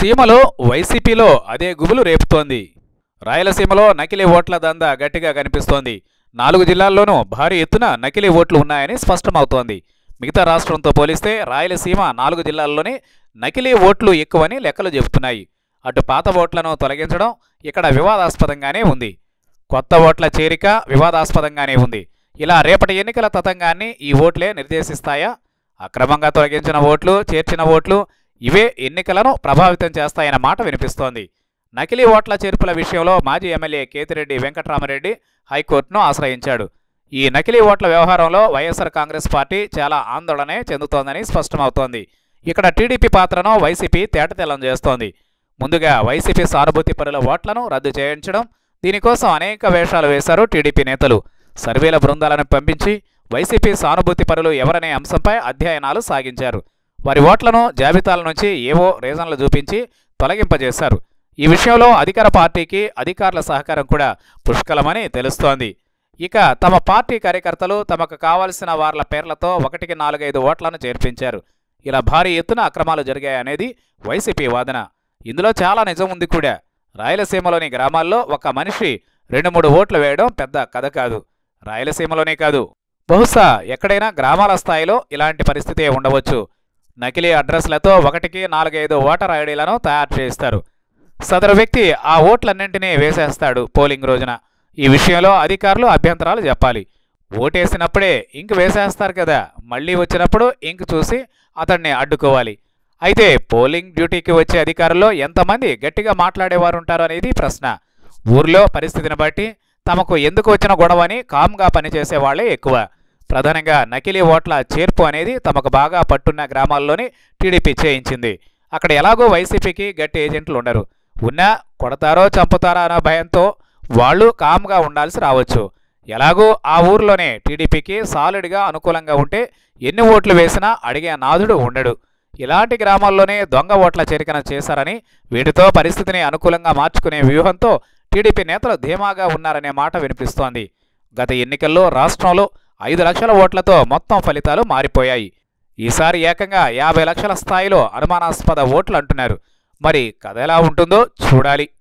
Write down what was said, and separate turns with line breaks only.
సీమలో వైసీపీలో అదే గుబులు రేపుతోంది రాయలసీమలో నకిలీ ఓట్ల దందా గట్టిగా కనిపిస్తోంది నాలుగు జిల్లాల్లోనూ భారీ ఎత్తున నకిలీ ఓట్లు ఉన్నాయని స్పష్టమవుతోంది మిగతా రాష్ట్రంతో పోలిస్తే రాయలసీమ నాలుగు జిల్లాల్లోనే నకిలీ ఓట్లు ఎక్కువని లెక్కలు చెబుతున్నాయి అటు పాత ఓట్లను తొలగించడం ఇక్కడ వివాదాస్పదంగానే ఉంది కొత్త ఓట్ల చేరిక వివాదాస్పదంగానే ఉంది ఇలా రేపటి ఎన్నికల తతంగాన్ని ఈ ఓట్లే నిర్దేశిస్తాయా అక్రమంగా తొలగించిన ఓట్లు చేర్చిన ఓట్లు ఇవే ఎన్నికలను ప్రభావితం చేస్తాయన్న మాట వినిపిస్తోంది నకిలీ ఓట్ల చేర్పుల విషయంలో మాజీ ఎమ్మెల్యే కేతిరెడ్డి వెంకట్రామరెడ్డి హైకోర్టును ఆశ్రయించాడు ఈ నకిలీ ఓట్ల వ్యవహారంలో వైఎస్ఆర్ కాంగ్రెస్ పార్టీ చాలా ఆందోళనే చెందుతోందని స్పష్టమవుతోంది ఇక్కడ టీడీపీ పాత్రను వైసీపీ తేటతెల్లం చేస్తోంది ముందుగా వైసీపీ సానుభూతి పరుల ఓట్లను రద్దు చేయించడం దీనికోసం అనేక వేషాలు వేశారు టీడీపీ నేతలు సర్వేల బృందాలను పంపించి వైసీపీ సానుభూతి పరులు ఎవరనే అంశంపై అధ్యయనాలు సాగించారు వారి ఓట్లను జాబితాల నుంచి ఏవో రీజన్లు చూపించి తొలగింపజేశారు ఈ విషయంలో అధికార పార్టీకి అధికారుల సహకారం కూడా పుష్కలమని తెలుస్తోంది ఇక తమ పార్టీ కార్యకర్తలు తమకు కావలసిన వార్ల పేర్లతో ఒకటికి నాలుగైదు ఓట్లను చేర్పించారు ఇలా భారీ ఎత్తున అక్రమాలు జరిగాయనేది వైసీపీ వాదన ఇందులో చాలా నిజం ఉంది కూడా రాయలసీమలోని గ్రామాల్లో ఒక మనిషి రెండు మూడు ఓట్లు వేయడం పెద్ద కథ కాదు రాయలసీమలోనే కాదు బహుశా ఎక్కడైనా గ్రామాల స్థాయిలో ఇలాంటి పరిస్థితే ఉండవచ్చు నకిలీ అడ్రస్లతో ఒకటికి నాలుగైదు ఓటర్ ఐడీలను తయారు చేస్తారు సదరు వ్యక్తి ఆ ఓట్లన్నింటినీ వేసేస్తాడు పోలింగ్ రోజున ఈ విషయంలో అధికారులు అభ్యంతరాలు చెప్పాలి ఓటేసినప్పుడే ఇంక్ వేసేస్తారు కదా మళ్ళీ వచ్చినప్పుడు ఇంక్ చూసి అతన్ని అడ్డుకోవాలి అయితే పోలింగ్ డ్యూటీకి వచ్చే అధికారుల్లో ఎంతమంది గట్టిగా మాట్లాడేవారు ఉంటారు అనేది ప్రశ్న ఊర్లో పరిస్థితిని బట్టి తమకు ఎందుకు వచ్చిన గొడవని కామ్గా పనిచేసే వాళ్లే ఎక్కువ ప్రధానంగా నకిలీ ఓట్ల చేర్పు అనేది తమకు బాగా పట్టున్న గ్రామాల్లోనే టీడీపీ చేయించింది అక్కడ ఎలాగో వైసీపీకి గట్టి ఏజెంట్లు ఉండరు ఉన్నా కొడతారో చంపుతారో అనే భయంతో వాళ్ళు కామ్గా ఉండాల్సి రావచ్చు ఎలాగో ఆ ఊర్లోనే టీడీపీకి సాలిడ్గా అనుకూలంగా ఉంటే ఎన్ని ఓట్లు వేసినా అడిగే నాదుడు ఉండడు ఇలాంటి గ్రామాల్లోనే దొంగ ఓట్ల చేరికన చేశారని వీటితో పరిస్థితిని అనుకూలంగా మార్చుకునే వ్యూహంతో టీడీపీ నేతలు ధీమాగా ఉన్నారనే మాట వినిపిస్తోంది గత ఎన్నికల్లో రాష్ట్రంలో ఐదు లక్షల ఓట్లతో మొత్తం ఫలితాలు మారిపోయాయి ఈసారి ఏకంగా యాభై లక్షల స్థాయిలో అనుమానాస్పద ఓట్లు అంటున్నారు మరి కథ ఎలా ఉంటుందో చూడాలి